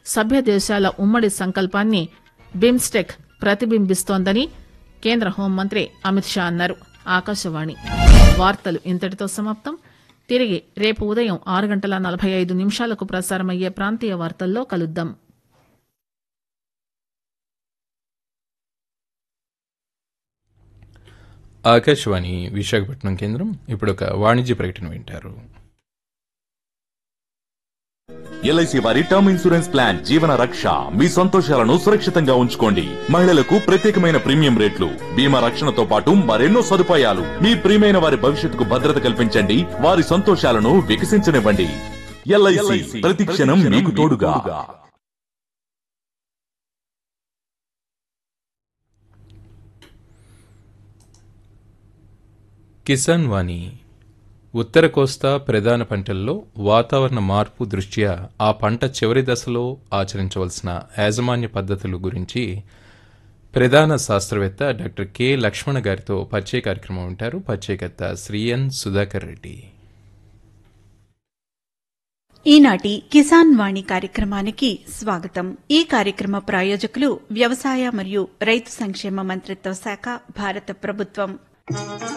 సభ్య దేశాల ఉమ్మడి సంకల్పాన్ని బిమ్స్టెక్ ప్రతిబింబిస్తోందని కేంద్ర హోంమంత్రి అమిత్ షా అన్నారు ఆకాశవాణి వార్తలు ఇంతటితో సమాప్తం తిరిగి రేపు ఉదయం ఆరు గంటల నలభై ఐదు నిమిషాలకు ప్రసారమయ్యే ప్రాంతీయ వార్తల్లో కలుద్దాం ఆకాశవాణి విశాఖపట్నం కేంద్రం ఇప్పుడు ఒక వాణిజ్య ప్రకటన వింటారు ఎల్ఐసి వారి టర్మ్ ఇన్సూరెన్స్ ప్లాన్ జీవన రక్ష మీ సంతోషాలను సురక్షితంగా ఉంచుకోండి మహిళలకు ప్రత్యేకమైన ప్రీమియం రేట్లు బీమా రక్షణతో పాటు మరెన్నో సదుపాయాలు మీ ప్రియమైన వారి భవిష్యత్తుకు భద్రత కల్పించండి వారి సంతోషాలను వికసించనివ్వండి ఎల్ఐసి ప్రతి క్షణం మీకు తోడుగా కిసాన్ వాణి ఉత్తర కోస్తా ప్రధాన పంటల్లో వాతావరణ మార్పు దృష్ట్యా ఆ పంట చివరి దశలో ఆచరించవలసిన యాజమాన్య పద్ధతుల గురించి ప్రధాన శాస్త్రవేత్త డాక్టర్ కె లక్ష్మణ గారితో పరిచయ కార్యక్రమం ఉంటారు పరిచయకర్త శ్రీ ఎన్ సుధాకర్ రెడ్డి ఈనాటి కిసాన్ వాణి కార్యక్రమానికి స్వాగతం ఈ కార్యక్రమ ప్రాయోజకులు వ్యవసాయ మరియు రైతు సంక్షేమ మంత్రిత్వ శాఖ భారత ప్రభుత్వం